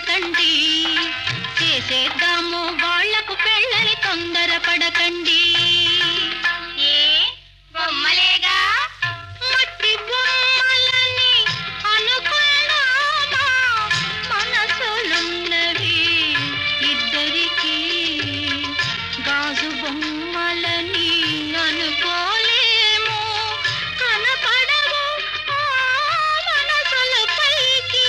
చేయకండి చేసేద్దాము వాళ్లకు పెళ్ళని తొందరపడకండి ఏ బొమ్మలేగా మట్టి బొమ్మలని అనుకున్నామా మనసులున్నవి ఇద్దరికి గాజు బొమ్మలని అనుకోలేము కనపడవు ఆ మనసుల పైకి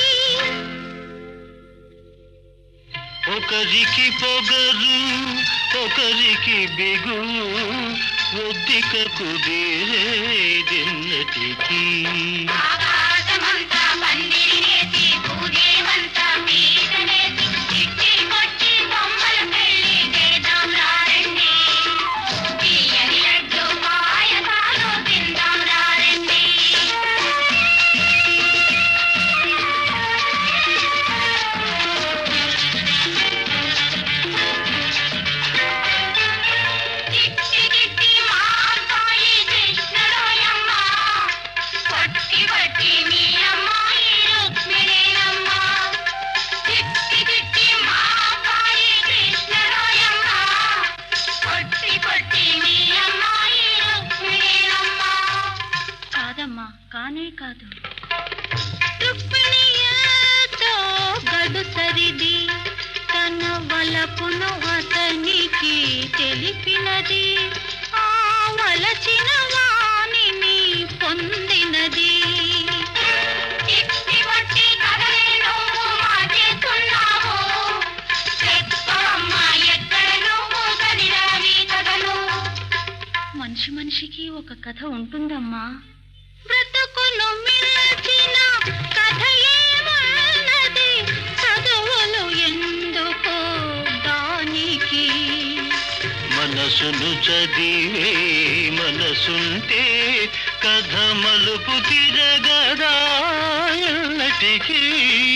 ఒకరికి పొగరు ఒకరికి బిగు ఒద్దిక కుదిరేదిన్నటికి ఆకాశమంతా పందిరినేసి భూదేవంతా పీటనేసి చిట్టి కొట్టి బొమ్మల పెళ్లి చేద్దాం రారండి తీయని లడ్డు పాయసాలు తిందాం రారండి చిట్టి చిట్టి మా అబ్బాయి కృష్ణరోయమ్మ పట్టి పట్టి మీ అమ్మాయి రుక్మిణేనమ్మ చిట్టి చిట్టి మా అబ్బాయి కృష్ణరోయమ్మ పట్టి పట్టి మీ అమ్మాయి రుక్మిణేనమ్మ కాదమ్మా కానే కాదు రుక్మిణి ఎంతో గడుసరిది తన వలపును అతనికి తెలిపినది ఆ వలచిన వాణిని పొందినది చిట్టి పట్టి కదలే నువ్వు మార్చేస్తున్నావు చెప్పమ్మ ఎక్కడ నువ్వు కదిరావి కథలు మనిషి మనిషికి ఒక కథ ఉంటుందమ్మా బ్రతుకును మిల్చిన కథ ఏమన్నది చదువులు ఎందుకో దానికి మనసును చదివే మనసుంటే కథ మలుపు తిరగదా ఎన్నటికీ